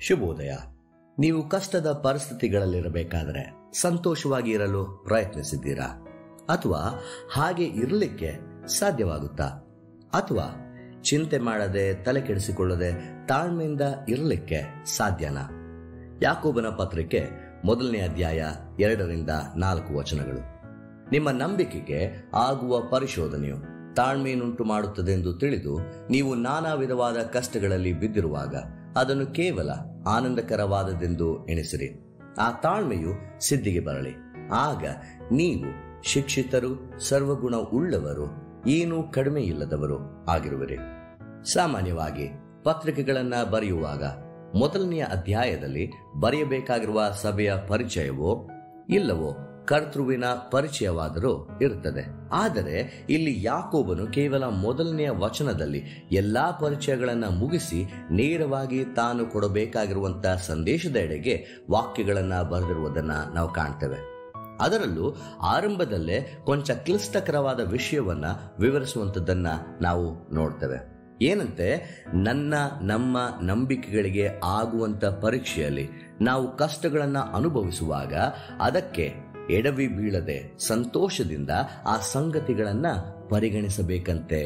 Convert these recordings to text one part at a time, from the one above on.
ಶುಭೋದಯ ನೀವು ಕಷ್ಟದ ಪರಿಸ್ಥಿತಿಗಳಲ್ಲಿರಬೇಕಾದರೆ ಸಂತೋಷವಾಗಿ ಇರಲು ಪ್ರಯತ್ನಿಸಿದ್ದೀರಾ ಅಥವಾ ಹಾಗೆ ಇರಲಿಕ್ಕೆ ಸಾಧ್ಯವಾಗುತ್ತಾ ಅಥವಾ ಚಿಂತೆ ಮಾಡದೆ ತಲೆ ಕೆಡಿಸಿಕೊಳ್ಳದೆ ತಾಳ್ಮೆಯಿಂದ ಇರಲಿಕ್ಕೆ ಸಾಧ್ಯನಾ ಯಾಕೋಬನ ಪತ್ರಿಕೆ ಮೊದಲನೇ ಅಧ್ಯಾಯ ಎರಡರಿಂದ ನಾಲ್ಕು ವಚನಗಳು ನಿಮ್ಮ ನಂಬಿಕೆಗೆ ಆಗುವ ಪರಿಶೋಧನೆಯು ತಾಳ್ಮೆಯನ್ನುಂಟು ಮಾಡುತ್ತದೆ ಎಂದು ತಿಳಿದು ನೀವು ನಾನಾ ವಿಧವಾದ ಕಷ್ಟಗಳಲ್ಲಿ ಬಿದ್ದಿರುವಾಗ ಅದನ್ನು ಕೇವಲ ಆನಂದಕರವಾದದೆಂದು ಎಣಿಸಿರಿ ಆ ತಾಳ್ಮೆಯು ಸಿದ್ಧಿಗೆ ಬರಲಿ ಆಗ ನೀವು ಶಿಕ್ಷಿತರು ಸರ್ವಗುಣ ಉಳ್ಳವರು ಏನೂ ಕಡಿಮೆ ಇಲ್ಲದವರು ಆಗಿರುವಿರಿ ಸಾಮಾನ್ಯವಾಗಿ ಪತ್ರಿಕೆಗಳನ್ನ ಬರೆಯುವಾಗ ಮೊದಲನೆಯ ಅಧ್ಯಾಯದಲ್ಲಿ ಬರೆಯಬೇಕಾಗಿರುವ ಸಭೆಯ ಪರಿಚಯವೋ ಇಲ್ಲವೋ ಕರ್ತೃವಿನ ಪರಿಚಯವಾದರೂ ಇರುತ್ತದೆ ಆದರೆ ಇಲ್ಲಿ ಯಾಕೋಬನು ಕೇವಲ ಮೊದಲನೆಯ ವಚನದಲ್ಲಿ ಎಲ್ಲಾ ಪರಿಚಯಗಳನ್ನ ಮುಗಿಸಿ ನೇರವಾಗಿ ತಾನು ಕೊಡಬೇಕಾಗಿರುವಂತಹ ಸಂದೇಶದ ಎಡೆಗೆ ವಾಕ್ಯಗಳನ್ನ ಬರೆದಿರುವುದನ್ನ ನಾವು ಕಾಣ್ತೇವೆ ಅದರಲ್ಲೂ ಆರಂಭದಲ್ಲೇ ಕೊಂಚ ಕ್ಲಿಷ್ಟಕರವಾದ ವಿಷಯವನ್ನ ವಿವರಿಸುವಂಥದ್ದನ್ನ ನಾವು ನೋಡ್ತೇವೆ ಏನಂತೆ ನನ್ನ ನಮ್ಮ ನಂಬಿಕೆಗಳಿಗೆ ಆಗುವಂತ ಪರೀಕ್ಷೆಯಲ್ಲಿ ನಾವು ಕಷ್ಟಗಳನ್ನ ಅನುಭವಿಸುವಾಗ ಅದಕ್ಕೆ ಎಡವಿ ಬೀಳದೆ ಸಂತೋಷದಿಂದ ಆ ಸಂಗತಿಗಳನ್ನ ಪರಿಗಣಿಸಬೇಕಂತೆ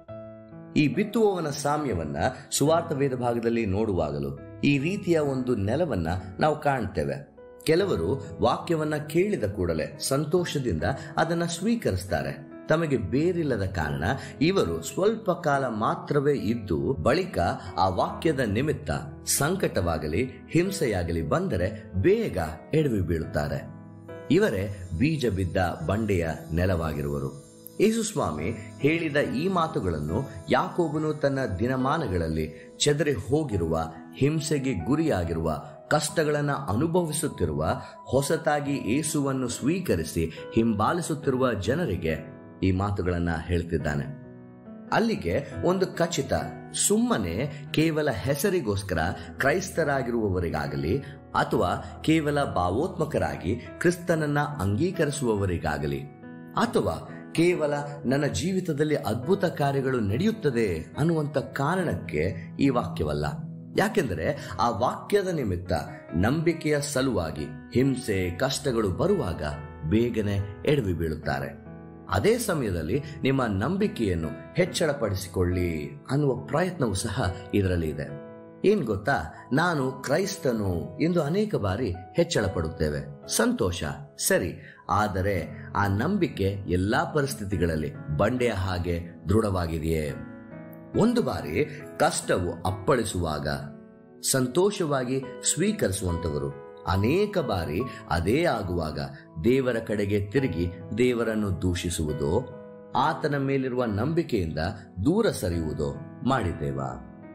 ಈ ಬಿತ್ತುವವನ ಸಾಮ್ಯವನ್ನ ಸುವಾರ್ಥ ವೇದ ಭಾಗದಲ್ಲಿ ನೋಡುವಾಗಲೂ ಈ ರೀತಿಯ ಒಂದು ನೆಲವನ್ನ ನಾವು ಕಾಣ್ತೇವೆ ಕೆಲವರು ವಾಕ್ಯವನ್ನ ಕೇಳಿದ ಕೂಡಲೇ ಸಂತೋಷದಿಂದ ಅದನ್ನ ಸ್ವೀಕರಿಸ್ತಾರೆ ತಮಗೆ ಬೇರಿಲ್ಲದ ಕಾರಣ ಇವರು ಸ್ವಲ್ಪ ಕಾಲ ಮಾತ್ರವೇ ಇದ್ದು ಬಳಿಕ ಆ ವಾಕ್ಯದ ನಿಮಿತ್ತ ಸಂಕಟವಾಗಲಿ ಹಿಂಸೆಯಾಗಲಿ ಬಂದರೆ ಬೇಗ ಎಡವಿ ಬೀಳುತ್ತಾರೆ ಇವರೇ ಬೀಜ ಬಿದ್ದ ಬಂಡೆಯ ನೆಲವಾಗಿರುವರು ಯೇಸುಸ್ವಾಮಿ ಹೇಳಿದ ಈ ಮಾತುಗಳನ್ನು ಯಾಕೋಬನು ತನ್ನ ದಿನಮಾನಗಳಲ್ಲಿ ಚೆದರಿ ಹೋಗಿರುವ ಹಿಂಸೆಗೆ ಗುರಿಯಾಗಿರುವ ಕಷ್ಟಗಳನ್ನು ಅನುಭವಿಸುತ್ತಿರುವ ಹೊಸತಾಗಿ ಏಸುವನ್ನು ಸ್ವೀಕರಿಸಿ ಹಿಂಬಾಲಿಸುತ್ತಿರುವ ಜನರಿಗೆ ಈ ಮಾತುಗಳನ್ನ ಹೇಳ್ತಿದ್ದಾನೆ ಅಲ್ಲಿಗೆ ಒಂದು ಖಚಿತ ಸುಮ್ಮನೆ ಕೇವಲ ಹೆಸರಿಗೋಸ್ಕರ ಕ್ರೈಸ್ತರಾಗಿರುವವರಿಗಾಗಲಿ ಅಥವಾ ಕೇವಲ ಭಾವೋತ್ಮಕರಾಗಿ ಕ್ರಿಸ್ತನನ್ನ ಅಂಗೀಕರಿಸುವವರಿಗಾಗಲಿ ಅಥವಾ ಕೇವಲ ನನ್ನ ಜೀವಿತದಲ್ಲಿ ಅದ್ಭುತ ಕಾರ್ಯಗಳು ನಡೆಯುತ್ತದೆ ಅನ್ನುವಂಥ ಕಾರಣಕ್ಕೆ ಈ ವಾಕ್ಯವಲ್ಲ ಯಾಕೆಂದರೆ ಆ ವಾಕ್ಯದ ನಿಮಿತ್ತ ನಂಬಿಕೆಯ ಸಲುವಾಗಿ ಹಿಂಸೆ ಕಷ್ಟಗಳು ಬರುವಾಗ ಬೇಗನೆ ಎಡವಿ ಬೀಳುತ್ತಾರೆ ಅದೇ ಸಮಯದಲ್ಲಿ ನಿಮ್ಮ ನಂಬಿಕೆಯನ್ನು ಹೆಚ್ಚಳಪಡಿಸಿಕೊಳ್ಳಿ ಅನ್ನುವ ಪ್ರಯತ್ನವೂ ಸಹ ಇದರಲ್ಲಿ ಇದೆ ಏನ್ ಗೊತ್ತಾ ನಾನು ಕ್ರೈಸ್ತನು ಎಂದು ಅನೇಕ ಬಾರಿ ಹೆಚ್ಚಳ ಪಡುತ್ತೇವೆ ಸಂತೋಷ ಸರಿ ಆದರೆ ಆ ನಂಬಿಕೆ ಎಲ್ಲಾ ಪರಿಸ್ಥಿತಿಗಳಲ್ಲಿ ಬಂಡೆಯ ಹಾಗೆ ದೃಢವಾಗಿದೆಯೇ ಒಂದು ಬಾರಿ ಕಷ್ಟವು ಅಪ್ಪಳಿಸುವಾಗ ಸಂತೋಷವಾಗಿ ಸ್ವೀಕರಿಸುವಂತವರು ಅನೇಕ ಬಾರಿ ಅದೇ ಆಗುವಾಗ ದೇವರ ಕಡೆಗೆ ತಿರುಗಿ ದೇವರನ್ನು ದೂಷಿಸುವುದೋ ಆತನ ಮೇಲಿರುವ ನಂಬಿಕೆಯಿಂದ ದೂರ ಸರಿಯುವುದೋ ಮಾಡಿದ್ದೇವಾ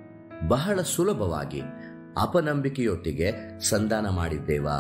ಬಹಳ ಸುಲಭವಾಗಿ ಅಪನಂಬಿಕೆಯೊಟ್ಟಿಗೆ ಸಂಧಾನ ಮಾಡಿದ್ದೇವಾ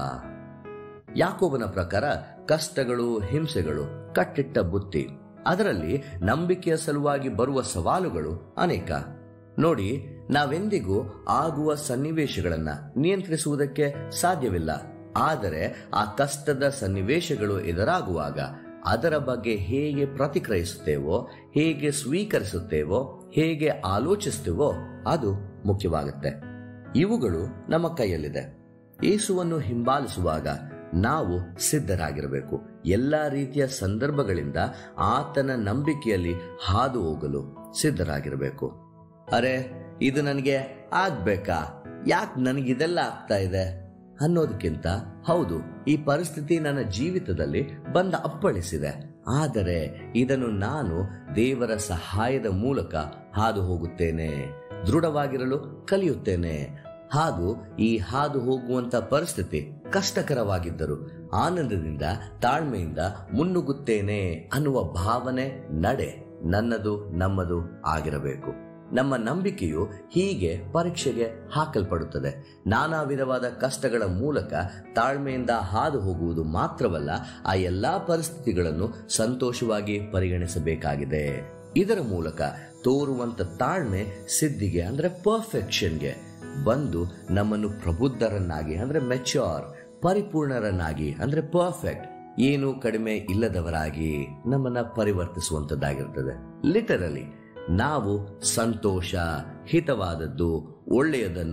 ಯಾಕೋಬನ ಪ್ರಕಾರ ಕಷ್ಟಗಳು ಹಿಂಸೆಗಳು ಕಟ್ಟಿಟ್ಟ ಬುತ್ತಿ ಅದರಲ್ಲಿ ನಂಬಿಕೆಯ ಸಲುವಾಗಿ ಬರುವ ಸವಾಲುಗಳು ಅನೇಕ ನೋಡಿ ನಾವೆಂದಿಗೂ ಆಗುವ ಸನ್ನಿವೇಶಗಳನ್ನ ನಿಯಂತ್ರಿಸುವುದಕ್ಕೆ ಸಾಧ್ಯವಿಲ್ಲ ಆದರೆ ಆ ಕಷ್ಟದ ಸನ್ನಿವೇಶಗಳು ಎದುರಾಗುವಾಗ ಅದರ ಬಗ್ಗೆ ಹೇಗೆ ಪ್ರತಿಕ್ರಿಯಿಸುತ್ತೇವೋ ಹೇಗೆ ಸ್ವೀಕರಿಸುತ್ತೇವೋ ಹೇಗೆ ಆಲೋಚಿಸ್ತೇವೋ ಅದು ಮುಖ್ಯವಾಗುತ್ತೆ ಇವುಗಳು ನಮ್ಮ ಕೈಯಲ್ಲಿದೆ ಯೇಸುವನ್ನು ಹಿಂಬಾಲಿಸುವಾಗ ನಾವು ಸಿದ್ಧರಾಗಿರಬೇಕು ಎಲ್ಲಾ ರೀತಿಯ ಸಂದರ್ಭಗಳಿಂದ ಆತನ ನಂಬಿಕೆಯಲ್ಲಿ ಹಾದು ಹೋಗಲು ಸಿದ್ಧರಾಗಿರಬೇಕು ಅರೆ ಇದು ನನಗೆ ಆಗ್ಬೇಕಾ ಯಾಕೆ ನನಗಿದೆಲ್ಲ ಆಗ್ತಾ ಇದೆ ಅನ್ನೋದಕ್ಕಿಂತ ಹೌದು ಈ ಪರಿಸ್ಥಿತಿ ನನ್ನ ಜೀವಿತದಲ್ಲಿ ಬಂದ ಅಪ್ಪಳಿಸಿದೆ ಆದರೆ ಇದನ್ನು ನಾನು ದೇವರ ಸಹಾಯದ ಮೂಲಕ ಹಾದು ಹೋಗುತ್ತೇನೆ ದೃಢವಾಗಿರಲು ಕಲಿಯುತ್ತೇನೆ ಹಾಗೂ ಈ ಹಾದು ಹೋಗುವಂತ ಪರಿಸ್ಥಿತಿ ಕಷ್ಟಕರವಾಗಿದ್ದರು ಆನಂದದಿಂದ ತಾಳ್ಮೆಯಿಂದ ಮುನ್ನುಗ್ಗುತ್ತೇನೆ ಅನ್ನುವ ಭಾವನೆ ನಡೆ ನನ್ನದು ನಮ್ಮದು ಆಗಿರಬೇಕು ನಮ್ಮ ನಂಬಿಕೆಯು ಹೀಗೆ ಪರೀಕ್ಷೆಗೆ ಹಾಕಲ್ಪಡುತ್ತದೆ ನಾನಾ ವಿಧವಾದ ಕಷ್ಟಗಳ ಮೂಲಕ ತಾಳ್ಮೆಯಿಂದ ಹಾದು ಹೋಗುವುದು ಮಾತ್ರವಲ್ಲ ಆ ಎಲ್ಲಾ ಪರಿಸ್ಥಿತಿಗಳನ್ನು ಸಂತೋಷವಾಗಿ ಪರಿಗಣಿಸಬೇಕಾಗಿದೆ ಇದರ ಮೂಲಕ ತೋರುವಂತ ತಾಳ್ಮೆ ಸಿದ್ಧಿಗೆ ಅಂದ್ರೆ ಪರ್ಫೆಕ್ಷನ್ಗೆ ಬಂದು ನಮ್ಮನ್ನು ಪ್ರಬುದ್ಧರನ್ನಾಗಿ ಅಂದ್ರೆ ಮೆಚ್ಯೂರ್ ಪರಿಪೂರ್ಣರನ್ನಾಗಿ ಅಂದ್ರೆ ಪರ್ಫೆಕ್ಟ್ ಏನು ಕಡಿಮೆ ಇಲ್ಲದವರಾಗಿ ನಮ್ಮನ್ನ ಪರಿವರ್ತಿಸುವಂತದ್ದಾಗಿರ್ತದೆ ಲಿಟರಲಿ ನಾವು ಸಂತೋಷ ಹಿತವಾದದ್ದು ಒಳ್ಳೆಯದನ್ನು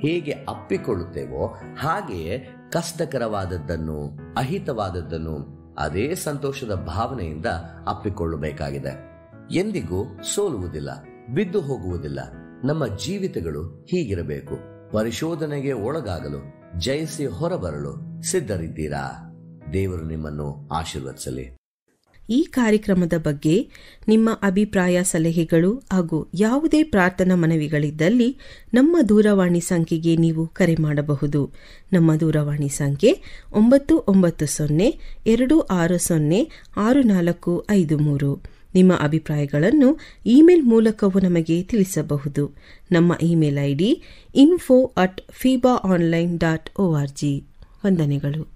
ಹೇಗೆ ಅಪ್ಪಿಕೊಳ್ಳುತ್ತೇವೋ ಹಾಗೆಯೇ ಕಷ್ಟಕರವಾದದ್ದನ್ನು ಅಹಿತವಾದದ್ದನ್ನು ಅದೇ ಸಂತೋಷದ ಭಾವನೆಯಿಂದ ಅಪ್ಪಿಕೊಳ್ಳಬೇಕಾಗಿದೆ ಎಂದಿಗೂ ಸೋಲುವುದಿಲ್ಲ ಬಿದ್ದು ಹೋಗುವುದಿಲ್ಲ ನಮ್ಮ ಜೀವಿತಗಳು ಹೀಗಿರಬೇಕು ಪರಿಶೋಧನೆಗೆ ಒಳಗಾಗಲು ಜಯಿಸಿ ಹೊರಬರಲು ಸಿದ್ಧರಿದ್ದೀರಾ ದೇವರು ನಿಮ್ಮನ್ನು ಆಶೀರ್ವದಿಸಲಿ ಈ ಕಾರ್ಯಕ್ರಮದ ಬಗ್ಗೆ ನಿಮ್ಮ ಅಭಿಪ್ರಾಯ ಸಲಹೆಗಳು ಹಾಗೂ ಯಾವುದೇ ಪ್ರಾರ್ಥನಾ ಮನವಿಗಳಿದ್ದಲ್ಲಿ ನಮ್ಮ ದೂರವಾಣಿ ಸಂಖ್ಯೆಗೆ ನೀವು ಕರೆ ಮಾಡಬಹುದು ನಮ್ಮ ದೂರವಾಣಿ ಸಂಖ್ಯೆ ಒಂಬತ್ತು ಒಂಬತ್ತು ಸೊನ್ನೆ ಎರಡು ಆರು ಸೊನ್ನೆ ಆರು ನಾಲ್ಕು ಐದು ಮೂರು ನಿಮ್ಮ ಅಭಿಪ್ರಾಯಗಳನ್ನು ಇಮೇಲ್ ಮೂಲಕವೂ ನಮಗೆ ತಿಳಿಸಬಹುದು ನಮ್ಮ email ID info at fiba online dot O R G ವಂದನೆಗಳು